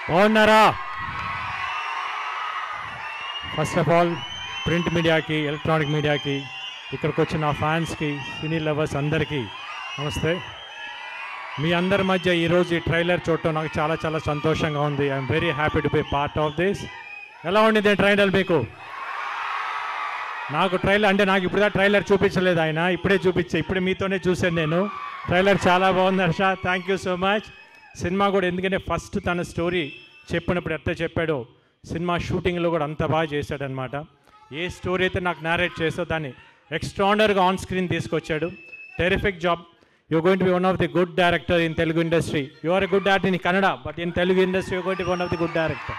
బాగున్నారా first of all print మీడియాకి electronic మీడియాకి ఇక్కడికి వచ్చిన నా ఫ్యాన్స్కి సినీ లవర్స్ అందరికీ నమస్తే మీ అందరి మధ్య ఈరోజు ఈ ట్రైలర్ చూడటం నాకు చాలా చాలా సంతోషంగా ఉంది I'm very happy to be part of this ఎలా ఉండింది ట్రైలర్ మీకు నాకు ట్రైలర్ అంటే నాకు ఇప్పుడు ట్రైలర్ చూపించలేదు ఆయన ఇప్పుడే చూపించే ఇప్పుడే మీతోనే చూశాను నేను ట్రైలర్ చాలా బాగుంది Harsha thank you so much సినిమా కూడా ఎందుకంటే ఫస్ట్ తన స్టోరీ చెప్పినప్పుడు ఎట్లా చెప్పాడో సినిమా షూటింగ్లో కూడా అంత బాగా చేశాడనమాట ఏ స్టోరీ అయితే నాకు నేరేట్ చేసో దాన్ని ఎక్స్ట్రాడనరీగా ఆన్ స్క్రీన్ తీసుకొచ్చాడు terrific job you going to be one of the good director in Telugu industry you are a good actor in Kannada but in Telugu industry you going to one of the good director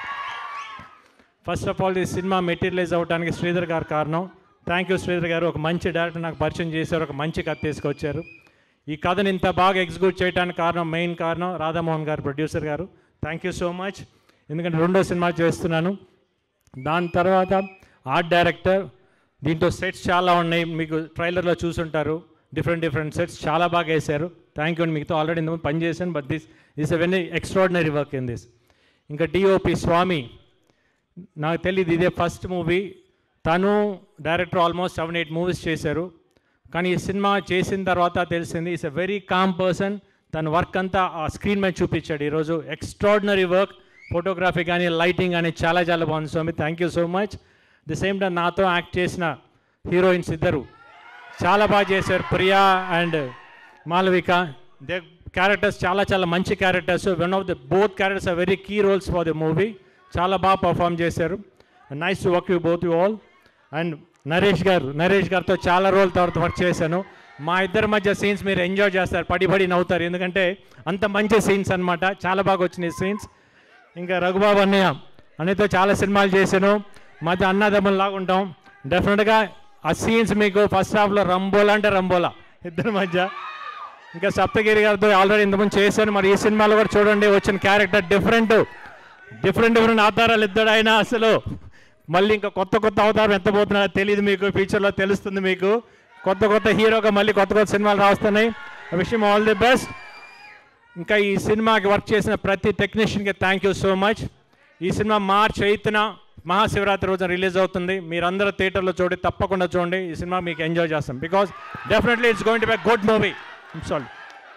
first of all ఈ సినిమా materialize అవ్వడానికి శ్రీధర్ గారు కారణం thank you Sridhar గారు ఒక మంచి director నాకు పరిచయం చేశారు ఒక మంచి కథ తీసుకొచ్చారు ఈ కథను ఇంత బాగా ఎగ్జిక్యూట్ చేయడానికి కారణం మెయిన్ కారణం రాధామోహన్ గారు ప్రొడ్యూసర్ గారు థ్యాంక్ యూ సో మచ్ ఎందుకంటే రెండో సినిమా చేస్తున్నాను దాని తర్వాత ఆర్ట్ డైరెక్టర్ దీంట్లో సెట్స్ చాలా ఉన్నాయి మీకు ట్రైలర్లో చూసుంటారు డిఫరెంట్ డిఫరెంట్ సెట్స్ చాలా బాగా వేశారు థ్యాంక్ యూ అండి మీతో ఆల్రెడీ ఇంతకుముందు పని చేశాను but this this a very extraordinary work in this ఇంకా డిఓపి స్వామి నాకు తెలియదు ఇదే ఫస్ట్ మూవీ తను director almost seven eight movies చేశారు కానీ ఈ సినిమా చేసిన తర్వాత తెలిసింది it's a very calm person తన వర్క్ అంతా ఆ స్క్రీన్ మీద చూపించాడు ఈరోజు ఎక్స్ట్రాడినరీ వర్క్ ఫోటోగ్రఫీ కానీ లైటింగ్ కానీ చాలా చాలా బాగుంది Swamy thank you so much the same time నాతో యాక్ట్ చేసిన హీరోయిన్స్ ఇద్దరు చాలా బాగా చేశారు Priya and Malavika they characters చాలా చాలా మంచి characters one of the both characters are very key roles for the movie చాలా బాగా పర్ఫామ్ చేశారు nice to work you both you all and Naresh garu Naresh గారితో చాలా రోజుల తర్వాత వర్క్ చేశాను మా ఇద్దరి మధ్య సీన్స్ మీరు ఎంజాయ్ చేస్తారు పడి పడి నవ్వుతారు ఎందుకంటే అంత మంచి సీన్స్ అన్నమాట చాలా బాగా వచ్చినాయి సీన్స్ ఇంకా రఘుబాబు అన్నయ్య అన్నయ్యతో చాలా సినిమాలు చేశాను మధ్య అన్నదమ్ముల్లాగా ఉంటాం డెఫినెట్గా ఆ సీన్స్ మీకు ఫస్ట్ హాఫ్లో రంబోలా అంటే రంబోలా ఇద్దరి మధ్య ఇంకా సప్తగిరి గారితో ఆల్రెడీ ఇంతకుముందు చేశాను మరి ఈ సినిమాలో కూడా చూడండి వచ్చిన క్యారెక్టర్ డిఫరెంట్ డిఫరెంట్ డిఫరెంట్ అవతారాలు ఇద్దరు ఆయన అసలు మళ్ళీ ఇంకా కొత్త కొత్త అవతారం ఎంత పోతున్నారో తెలియదు మీకు ఫ్యూచర్లో తెలుస్తుంది మీకు కొత్త కొత్త హీరోగా మళ్ళీ కొత్త కొత్త సినిమాలు రాస్తున్నాయి విషయం ఆల్ ది బెస్ట్ ఇంకా ఈ సినిమాకి వర్క్ చేసిన ప్రతి టెక్నీషియన్కి థ్యాంక్ యూ సో మచ్ ఈ సినిమా మార్చ్ ఎయిత్న మహాశివరాత్రి రోజున రిలీజ్ అవుతుంది మీరందరూ థియేటర్లో చూడండి తప్పకుండా చూడండి ఈ సినిమా మీకు ఎంజాయ్ చేస్తాం because definitely it's going to be good movie sorry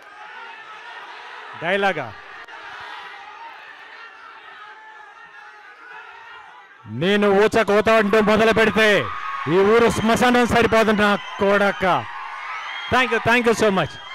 డైలాగా నేను ఊచ కోత అంటూ మొదలు పెడితే ఈ ఊరు శ్మశానం సరిపోతుంది నా కోడక్క thank you thank you so much